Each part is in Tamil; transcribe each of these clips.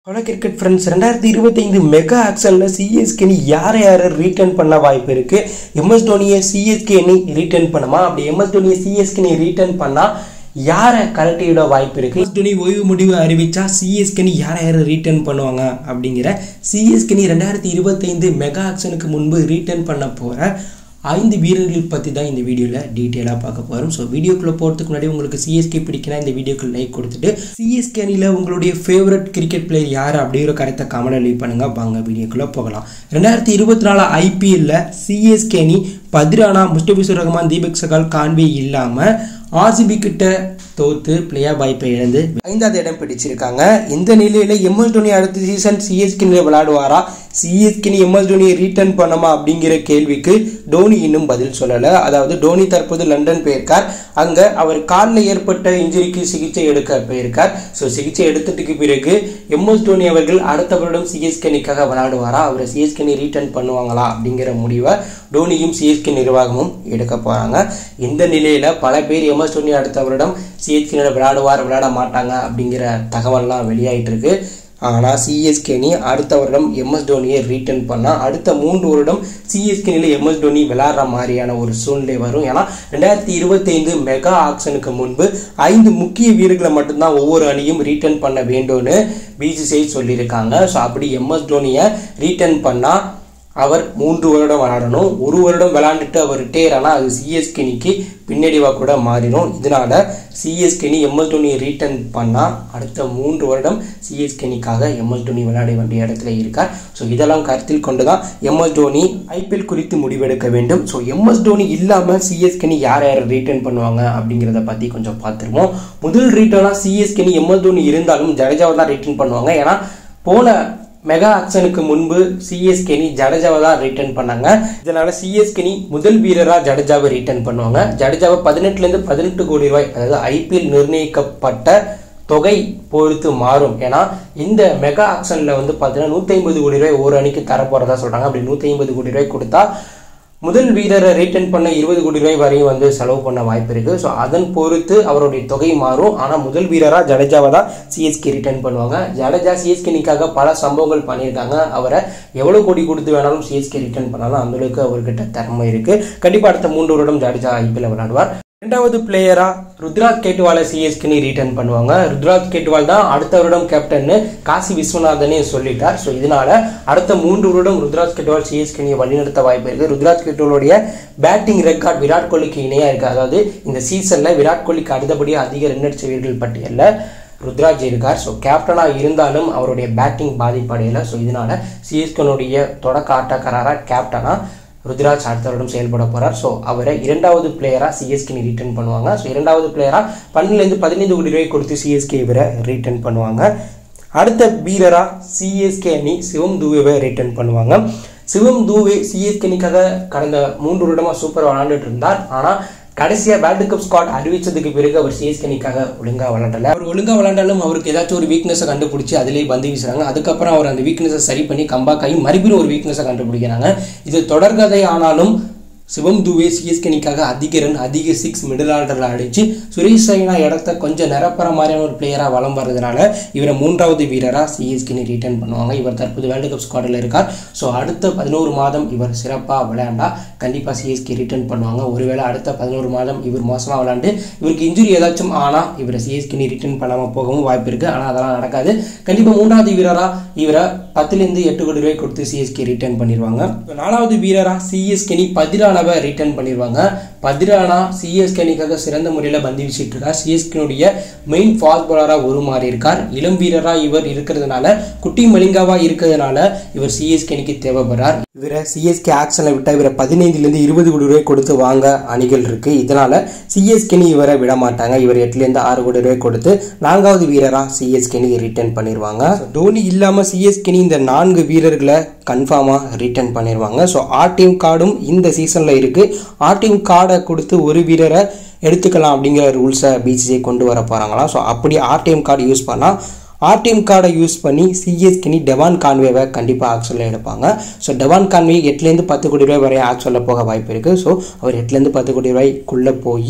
ஹலோ கிரிக்கெட் ஃப்ரெண்ட்ஸ் ரெண்டாயிரத்தி இருபத்தைந்து மெகா ஆக்ஷனில் சிஎஸ்கேனி யாரை யாரை ரீட்டர்ன் பண்ண வாய்ப்பு இருக்குது எம்எஸ் தோனியை சிஎஸ்கேனி ரீட்டர்ன் பண்ணுமா அப்படி எம்எஸ் தோனியை சிஎஸ்கேனி ரீட்டர்ன் பண்ணால் யாரை கலட்டிவிட வாய்ப்பு இருக்குது எம்எஸ் தோனி ஓய்வு முடிவு அறிவிச்சா சிஎஸ்கேனி யாரை யாரை ரீட்டர்ன் பண்ணுவாங்க அப்படிங்கிற சிஎஸ்கேனி ரெண்டாயிரத்தி இருபத்தைந்து மெகா ஆக்ஷனுக்கு முன்பு ரீட்டர்ன் பண்ண போகிற ஐந்து வீரர்கள் பற்றி தான் இந்த வீடியோவில் டீட்டெயிலாக பார்க்க போகிறோம் ஸோ வீடியோக்குள்ளே போகிறதுக்கு முன்னாடி உங்களுக்கு சிஎஸ்கே பிடிக்கினா இந்த வீடியோக்கு லைக் கொடுத்துட்டு சிஎஸ்கே அணியில் உங்களுடைய ஃபேவரட் கிரிக்கெட் பிளேயர் யார் அப்படிங்கிற கருத்தை கமெண்ட் லீவ் பண்ணுங்கள் வாங்க வீடியோக்குள்ளே போகலாம் ரெண்டாயிரத்தி இருபத்தி நாலு ஐபிஎல்ல சிஎஸ்கே அணி பதிரானா முஸ்டபிசுர் ரஹ்மான் தீபக் சகால் கான்வே இல்லாமல் ஆர்சிபி கிட்ட தோத்து பிளேயர் வாய்ப்பை இழந்து ஐந்தாவது இடம் பிடிச்சிருக்காங்க இந்த நிலையில எம்எஸ் தோனி அடுத்த சீசன் சிஎஸ்கே விளையாடுவாரா சிஎஸ்கே எம்எஸ் தோனியை ரீட்டர்ன் பண்ணுமா அப்படிங்கிற கேள்விக்கு டோனி இன்னும் பதில் சொல்லலை அதாவது டோனி தற்போது லண்டன் போயிருக்கார் அங்க அவர் காலில் ஏற்பட்ட இன்ஜுரிக்கு சிகிச்சை எடுக்க போயிருக்கார் ஸோ சிகிச்சை எடுத்ததுக்கு பிறகு எம்எஸ் தோனி அவர்கள் அடுத்த வருடம் சிஎஸ்கே அணிக்காக விளையாடுவாரா அவரை சிஎஸ்கே அணி ரீட்டர்ன் பண்ணுவாங்களா அப்படிங்கிற முடிவை டோனியும் சிஎஸ்கே நிர்வாகமும் எடுக்க போறாங்க இந்த நிலையில பல பேர் எம்எஸ் தோனி அடுத்த வருடம் சிஎஸ்கே விளையாடுவார் விளையாட மாட்டாங்க அப்படிங்கிற தகவல்லாம் வெளியாயிட்டு இருக்கு ஆனால் சிஎஸ்கே அணி அடுத்த வருடம் எம்எஸ் தோனியை ரீட்டர்ன் பண்ணால் அடுத்த மூன்று வருடம் சிஎஸ்கே அணியில் எம்எஸ் தோனி விளையாடுற மாதிரியான ஒரு சூழ்நிலை வரும் ஏன்னா ரெண்டாயிரத்தி இருபத்தைந்து மெகா ஆக்ஷனுக்கு முன்பு ஐந்து முக்கிய வீரர்களை மட்டும்தான் ஒவ்வொரு அணியும் ரீட்டர்ன் பண்ண வேண்டும்னு பிசிசிஐ சொல்லியிருக்காங்க ஸோ அப்படி எம்எஸ் தோனியை ரீட்டர்ன் பண்ணால் அவர் மூன்று வருடம் விளையாடணும் ஒரு வருடம் விளையாண்டுட்டு அவர் ரிட்டையர் ஆனால் அது சிஎஸ்கே அணிக்கு பின்னடைவாக கூட மாறிடும் இதனால சிஎஸ்கே அணி எம்எஸ் தோனியை ரீட்டர்ன் பண்ணால் அடுத்த மூன்று வருடம் சிஎஸ்கே அணிக்காக எம்எஸ் தோனி விளையாட வேண்டிய இடத்துல இருக்கார் ஸோ இதெல்லாம் கருத்தில் கொண்டு தான் எம்எஸ் தோனி ஐபிஎல் குறித்து முடிவெடுக்க வேண்டும் ஸோ எம்எஸ் தோனி இல்லாமல் சிஎஸ்கே அணி யார் யார் ரீட்டர்ன் பண்ணுவாங்க அப்படிங்கிறத பற்றி கொஞ்சம் பார்த்துருவோம் முதல் ரீட்டர்னாக சிஎஸ்கே அணி எம்எஸ் தோனி இருந்தாலும் ஜடேஜாவை தான் ரீட்டர்ன் பண்ணுவாங்க ஏன்னா போன மெகா ஆக்ஷனுக்கு முன்பு சிஎஸ்கே அணி ஜடேஜாவை தான் ரிட்டர்ன் பண்ணாங்க இதனால சிஎஸ்கே அணி முதல் வீரராக ஜடேஜாவை ரிட்டர்ன் பண்ணுவாங்க ஜடேஜாவை பதினெட்டுலேருந்து பதினெட்டு கோடி ரூபாய் அதாவது ஐபிஎல் நிர்ணயிக்கப்பட்ட தொகை பொறுத்து மாறும் ஏன்னா இந்த மெகா ஆக்ஷனில் வந்து பார்த்தீங்கன்னா நூற்றி ஐம்பது கோடி ரூபாய் ஒரு அணிக்கு தரப்போகிறதா சொல்கிறாங்க அப்படி நூற்றி ஐம்பது கோடி ரூபாய் கொடுத்தா முதல் வீரரை ரீட்டன் பண்ண இருபது கோடி ரூபாய் வரையும் வந்து செலவு பண்ண வாய்ப்பு இருக்கு ஸோ அதன் பொறுத்து அவருடைய தொகை மாறும் ஆனால் முதல் வீரராக ஜடேஜாவை தான் சிஎஸ்கே ரிட்டர்ன் பண்ணுவாங்க ஜடேஜா சிஎஸ்கே நிக்காக பல சம்பவங்கள் பண்ணியிருக்காங்க அவரை எவ்வளோ கோடி கொடுத்து வேணாலும் சிஎஸ்கே ரிட்டர்ன் பண்ணாலும் அந்த அளவுக்கு அவர்கிட்ட திறமை இருக்கு கண்டிப்பாக அடுத்த மூன்று வருடம் ஜடேஜா ஐபிஎல் விளையாடுவார் ரெண்டாவது பிளேயரா ருத்ராஜ் கேட்டுவாலை சிஎஸ்கே ரீட்டர்ன் பண்ணுவாங்க ருத்ராஜ் கேட்டுவால் தான் அடுத்த வருடம் கேப்டன்னு காசி விஸ்வநாதனே சொல்லிட்டார் ஸோ இதனால அடுத்த மூன்று வருடம் ருத்ராஜ் கேட்டுவால் சிஎஸ்கே வழிநடத்த வாய்ப்பு இருக்கு ருத்ராஜ் கேட்டுவாலுடைய பேட்டிங் ரெக்கார்ட் விராட் கோலிக்கு இணையா இருக்கு அதாவது இந்த சீசன்ல விராட் கோலிக்கு அடுத்தபடியாக அதிக ரன் அடிச்ச வீரர்கள் பட்டியலில் ருத்ராஜ் இருக்கார் ஸோ கேப்டனாக இருந்தாலும் அவருடைய பேட்டிங் பாதிப்படையலை ஸோ இதனால சிஎஸ்கனுடைய தொடக்க ஆட்டக்காரராக கேப்டனாக ருத்ராஜ் அடுத்த வருடம் செயல்பட போறார் ஸோ அவரை இரண்டாவது பிளேயரா சிஎஸ்கே ரிட்டர்ன் பண்ணுவாங்க ஸோ இரண்டாவது பிளேயரா பன்னெண்டுலேருந்து பதினைந்து கோடி ரூபாய் கொடுத்து சிஎஸ்கே இவரை ரிட்டர்ன் பண்ணுவாங்க அடுத்த வீரரா சிஎஸ்கே அணி சிவம் தூவேவை ரிட்டர்ன் பண்ணுவாங்க சிவம் தூவே சிஎஸ்கே அணிக்காக கடந்த மூன்று வருடமா சூப்பர் விளாண்டுட்டு இருந்தார் ஆனால் கடைசியாக வேர்ல்டு கப் ஸ்குவாட் அறிவிச்சதுக்கு பிறகு அவர் சிஎஸ்கே அணிக்காக ஒழுங்காக விளாண்டல அவர் ஒழுங்காக விளாண்டாலும் அவருக்கு ஏதாச்சும் ஒரு வீக்னஸை கண்டுபிடிச்சி அதிலேயே பந்து வீசுறாங்க அதுக்கப்புறம் அவர் அந்த வீக்னஸை சரி பண்ணி கம்பேக் ஆகி மறுபடியும் ஒரு வீக்னஸை கண்டுபிடிக்கிறாங்க இது தொடர்கதை ஆனாலும் சிவம் துவே சிஎஸ்கே அணிக்காக அதிக ரன் அதிக சிக்ஸ் மிடில் ஆர்டரில் அடித்து சுரேஷ் ரெய்னா இடத்த கொஞ்சம் நிரப்புற மாதிரியான ஒரு பிளேயராக வளம் வர்றதுனால இவரை மூன்றாவது வீரராக சிஎஸ்கே ரீட்டர்ன் பண்ணுவாங்க இவர் தற்போது வேர்ல்டு கப் ஸ்குவாடில் இருக்கார் ஸோ அடுத்த பதினோரு மாதம் இவர் சிறப்பாக விளையாண்டா கண்டிப்பாக சிஎஸ்கே ரிட்டர்ன் பண்ணுவாங்க ஒருவேளை அடுத்த பதினோரு மாதம் இவர் மோசமாக விளையாண்டு இவருக்கு இன்ஜுரி ஏதாச்சும் ஆனால் இவரை சிஎஸ்கே ரிட்டர்ன் பண்ணாமல் போகவும் வாய்ப்பு இருக்குது ஆனால் அதெல்லாம் நடக்காது கண்டிப்பாக மூன்றாவது வீரராக இவரை பத்துலேருந்து எட்டு கோடி ரூபாய் கொடுத்து சிஎஸ்கே ரிட்டர்ன் பண்ணிடுவாங்க நாலாவது வீரராக சிஎஸ்கே பதிரா பதிரானாவை ரிட்டர்ன் பண்ணிடுவாங்க பதிரானா சிஎஸ்கே அணிக்காக சிறந்த முறையில் பந்து வீசிட்டு இருக்கார் சிஎஸ்கேனுடைய மெயின் ஃபாஸ்ட் பாலராக உருமாறி இருக்கார் இளம் வீரராக இவர் இருக்கிறதுனால குட்டி மலிங்காவா இருக்கிறதுனால இவர் சிஎஸ்கே அணிக்கு தேவைப்படுறார் இவரை சிஎஸ்கே ஆக்ஷனில் விட்டால் இவரை பதினைந்துலேருந்து இருபது கோடி ரூபாய் கொடுத்து வாங்க அணிகள் இருக்கு இதனால சிஎஸ்கே அணி இவரை விட மாட்டாங்க இவர் எட்டுலேருந்து ஆறு கோடி ரூபாய் கொடுத்து நான்காவது வீரராக சிஎஸ்கே அணி ரிட்டர்ன் பண்ணிடுவாங்க தோனி இல்லாமல் சிஎஸ்கே அணி இந்த நான்கு வீரர்களை கன்ஃபார்மாக ரிட்டர்ன் பண்ணிடுவாங்க ஸோ ஆர் டீம் கார்டும் இந்த சீசனில் இருக்குது ஆர் டீம் கார்டை கொடுத்து ஒரு வீரரை எடுத்துக்கலாம் அப்படிங்கிற ரூல்ஸை பிசிசிஐ கொண்டு வர போகிறாங்களாம் ஸோ அப்படி ஆர் டீம் கார்டு யூஸ் பண்ணால் ஆர்டிஎம் கார்டை யூஸ் பண்ணி சிஎஸ்கேனி டெவான் கான்வேவை கண்டிப்பாக ஆக்சுவலில் எடுப்பாங்க ஸோ டெவான் கான்வே எட்டுலேருந்து பத்து கோடி ரூபாய் வரை ஆக்சுவலில் போக வாய்ப்பு இருக்குது ஸோ அவர் எட்டுலேருந்து பத்து கோடி ரூபாய்க்குள்ளே போய்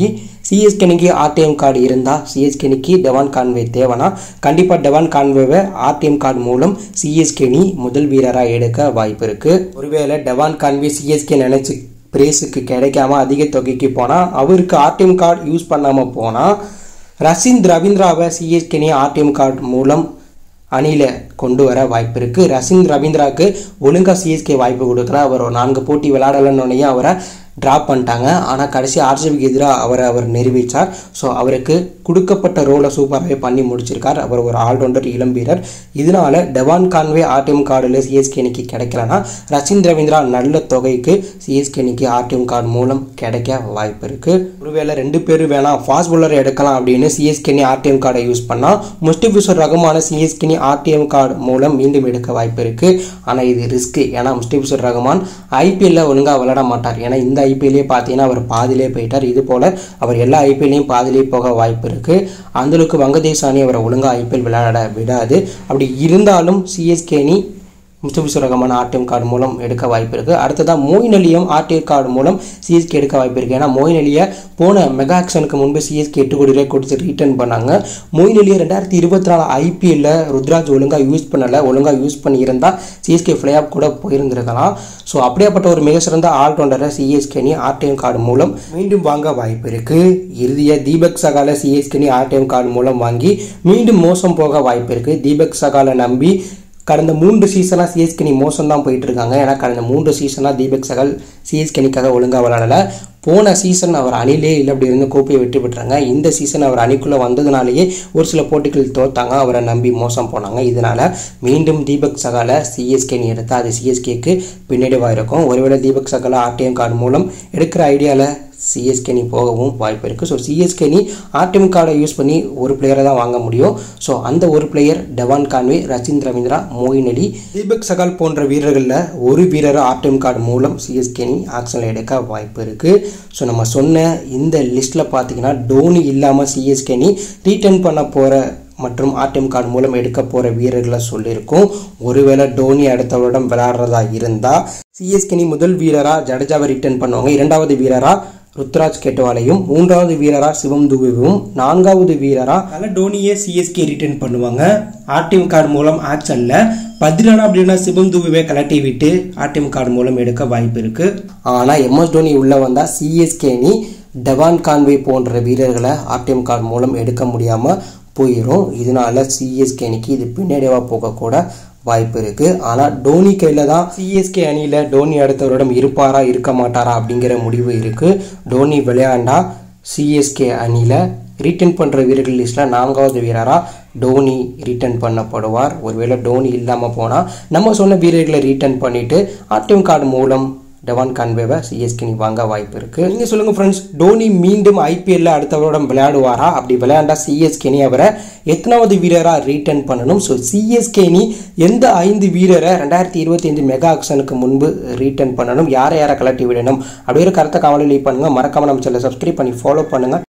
சிஎஸ்கே அணிக்கு ஆர்டிஎம் கார்டு இருந்தால் சிஎஸ்கே அணிக்கு டெவான் கான்வே தேவைன்னா கண்டிப்பாக டெவான் கான்வேவை ஆர்டிஎம் கார்டு மூலம் சிஎஸ்கே அணி முதல் வீரராக எடுக்க வாய்ப்பு இருக்குது ஒருவேளை டெவான் கான்வே சிஎஸ்கே நினைச்சு பிரேஸுக்கு கிடைக்காம அதிக தொகைக்கு போனால் அவருக்கு ஆர்டிஎம் கார்டு யூஸ் பண்ணாமல் போனால் ரசிந்த் ரவீந்திராவை சிஎஸ்கே அணி ஆர்டிஎம் கார்டு மூலம் அணியில் கொண்டு வர வாய்ப்பு இருக்குது ரசிந்த் ரவீந்திராவுக்கு ஒழுங்காக சிஎஸ்கே வாய்ப்பு கொடுக்கல அவர் ஒரு நான்கு போட்டி விளையாடலன்னொடனே அவரை ட்ராப் பண்ணிட்டாங்க ஆனால் கடைசி ஆர்சிபிக்கு எதிராக அவரை அவர் நிரூபித்தார் ஸோ அவருக்கு கொடுக்கப்பட்ட ரோலை சூப்பராகவே பண்ணி முடிச்சிருக்கார் அவர் ஒரு ஆல்ரவுண்டர் இளம் வீரர் இதனால டெவான் கான்வே ஆர்டிஎம் கார்டில் சிஎஸ்கே அணிக்கு கிடைக்கலனா ரசிந்த் ரவீந்திரா நல்ல தொகைக்கு சிஎஸ்கே அணிக்கு ஆர்டிஎம் கார்டு மூலம் கிடைக்க வாய்ப்பு இருக்குது ஒருவேளை ரெண்டு பேரும் வேணாம் ஃபாஸ்ட் பவுலர் எடுக்கலாம் அப்படின்னு சிஎஸ்கே அணி ஆர்டிஎம் கார்டை யூஸ் பண்ணால் முஸ்டிபிசர் ரகமான சிஎஸ்கே அணி ஆர்டிஎம் கார்டு மூலம் மீண்டும் எடுக்க வாய்ப்பு இருக்குது ஆனால் இது ரிஸ்க்கு ஏன்னா முஸ்டிபிசர் ரஹ்மான் ஐபிஎல்ல ஒழுங்காக விளையாட மாட்டார் ஏன்னா இந்த ஐபிஎல்லே பார்த்தீங்கன்னா அவர் பாதிலே போயிட்டார் இது போல் அவர் எல்லா ஐபிஎல்லையும் பாதிலே போக வாய்ப்பு இருக்குது அந்தளவுக்கு வங்கதேச அணி அவரை ஒழுங்காக ஐபிஎல் விளையாட விடாது அப்படி இருந்தாலும் சிஎஸ்கே அணி முஸ்தபிசுர் ரகமான ஆர்டிஎம் கார்டு மூலம் எடுக்க வாய்ப்பு இருக்குது அடுத்ததாக மோயின் அலியும் ஆர்டிஎம் கார்டு மூலம் சிஎஸ்கே எடுக்க வாய்ப்பு இருக்குது ஏன்னா மோயின் அலியை போன மெகா ஆக்ஷனுக்கு முன்பு சிஎஸ்கே எட்டு கோடி ரூபாய் கொடுத்து ரிட்டர்ன் பண்ணாங்க மோயின் அலியை ரெண்டாயிரத்தி இருபத்தி நாலு ஐபிஎல்ல ருத்ராஜ் ஒழுங்காக யூஸ் பண்ணலை ஒழுங்காக யூஸ் பண்ணியிருந்தால் சிஎஸ்கே ஃப்ளே ஆஃப் கூட போயிருந்திருக்கலாம் ஸோ அப்படியாப்பட்ட ஒரு மிக சிறந்த ஆல்ரவுண்டரை சிஎஸ்கே அணி ஆர்டிஎம் கார்டு மூலம் மீண்டும் வாங்க வாய்ப்பு இருக்குது இறுதியாக தீபக் சகால சிஎஸ்கே அணி ஆர்டிஎம் கார்டு மூலம் வாங்கி மீண்டும் மோசம் போக வாய்ப்பு இருக்குது தீபக் சகாலை நம்பி கடந்த மூன்று சீசனாக சிஎஸ்கே அணி மோசம் தான் போயிட்டு இருக்காங்க ஏன்னா கடந்த மூன்று சீசனாக தீபக் சகல் சிஎஸ்கே அணிக்காக ஒழுங்காக விளையாடலை போன சீசன் அவர் அணிலே இல்லை அப்படி இருந்து கோப்பையை வெற்றி பெற்றாங்க இந்த சீசன் அவர் அணிக்குள்ளே வந்ததுனாலேயே ஒரு சில போட்டிகள் தோத்தாங்க அவரை நம்பி மோசம் போனாங்க இதனால் மீண்டும் தீபக் சகாலை சிஎஸ்கே அணி எடுத்தால் அது சிஎஸ்கேக்கு பின்னடைவாக இருக்கும் ஒருவேளை தீபக் சகாலை ஆர்டிஎம் கார்டு மூலம் எடுக்கிற ஐடியாவில் சிஎஸ்கே அணி போகவும் வாய்ப்பு இருக்குது ஸோ சிஎஸ்கே அணி ஆர்டிஎம் கார்டை யூஸ் பண்ணி ஒரு பிளேயரை தான் வாங்க முடியும் ஸோ அந்த ஒரு player Devon Conway Rachin Ravindra Moeen Ali Deepak Chahar போன்ற வீரர்களில் ஒரு வீரரை ஆர்டிஎம் கார்டு மூலம் சிஎஸ்கே அணி ஆக்ஷனில் எடுக்க வாய்ப்பு இருக்குது ஸோ நம்ம சொன்ன இந்த லிஸ்ட்டில் பார்த்தீங்கன்னா டோனி இல்லாமல் சிஎஸ்கே அணி ரீட்டர்ன் பண்ண போகிற மற்றும் ஆர்டிஎம் கார்டு மூலம் எடுக்க போகிற வீரர்களை சொல்லியிருக்கோம் ஒருவேளை டோனி அடுத்த வருடம் விளையாடுறதா இருந்தால் சிஎஸ்கே அணி முதல் வீரராக ஜடேஜாவை ரிட்டர்ன் பண்ணுவாங்க இரண்டாவது வீரராக ருத்ராஜ் கெட்டவாலையும் மூன்றாவது வீரரா சிவம் துபேவும் நான்காவது வீரரா நல்ல டோனியே சிஎஸ்கே ரிட்டர்ன் பண்ணுவாங்க ஆர்டிஎம் கார்டு மூலம் ஆக்ஷன்ல பதிலானா அப்படின்னா சிவம் துபேவை கலட்டி விட்டு ஆர்டிஎம் கார்டு மூலம் எடுக்க வாய்ப்பு இருக்கு ஆனா எம்எஸ் டோனி உள்ள வந்தா சிஎஸ்கே அணி டெவான் கான்வே போன்ற வீரர்களை ஆர்டிஎம் கார்டு மூலம் எடுக்க முடியாம போயிடும் இதனால சிஎஸ்கே அணிக்கு இது பின்னடைவா போகக்கூட வாய்ப்பு இருக்கு ஆனால் டோனி கையில் தான் சிஎஸ்கே அணியில் டோனி அடுத்த வருடம் இருப்பாரா இருக்க மாட்டாரா அப்படிங்கிற முடிவு இருக்கு டோனி விளையாண்டா சிஎஸ்கே அணியில் ரிட்டர்ன் பண்ணுற வீரர்கள் லிஸ்ட்டில் நான்காவது வீரராக டோனி ரிட்டர்ன் பண்ணப்படுவார் ஒருவேளை டோனி இல்லாமல் போனால் நம்ம சொன்ன வீரர்களை ரிட்டர்ன் பண்ணிவிட்டு ஆர்டிஎம் கார்டு மூலம் டெவான் கான்வேவை சிஎஸ்கே வாங்க வாய்ப்பு இருக்கு நீங்க சொல்லுங்க ஃப்ரெண்ட்ஸ் டோனி மீண்டும் ஐபிஎல்ல அடுத்த வருடம் விளையாடுவாரா அப்படி விளையாண்டா சிஎஸ்கே அணி அவரை எத்தனாவது வீரராக ரீட்டர்ன் பண்ணணும் ஸோ சிஎஸ்கே அணி எந்த ஐந்து வீரரை ரெண்டாயிரத்தி இருபத்தி ஐந்து மெகா ஆக்ஷனுக்கு முன்பு ரீட்டர்ன் பண்ணணும் யாரை யாரை கலட்டி விடணும் அப்படிங்கிற கருத்தை கவலை பண்ணுங்க மறக்காம நம்ம சேனலை சப்ஸ்கிரைப் பண்ணி ஃபாலோ பண்ணுங்க